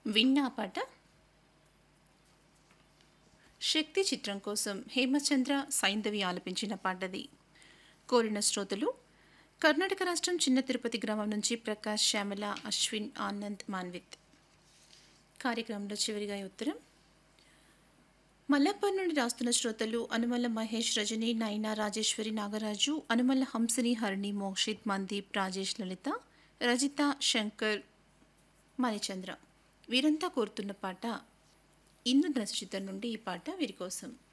విన్నా పాట శక్తి చిత్రం కోసం హేమచంద్ర సైంధవి ఆలపించిన పాటది కోరిన శ్రోతలు కర్ణాటక రాష్ట్రం చిన్న తిరుపతి గ్రామం నుంచి ప్రకాష్ శ్యామల అశ్విన్ ఆనంద్ మాన్విత్ కార్యక్రమంలో చివరిగా ఈ ఉత్తరం మల్లప్పర్ నుండి రాస్తున్న శ్రోతలు అనుమల్ల మహేష్ రజని నైనా రాజేశ్వరి నాగరాజు అనుమల్ల హంసిని హరిణి మోక్షిత్ మందీప్ రాజేష్ లలిత రజిత శంకర్ మణిచంద్ర వీరంతా కోరుతున్న పాట ఇంద్రధనుష్ చిత్రం నుండి ఈ పాట వీరి కోసం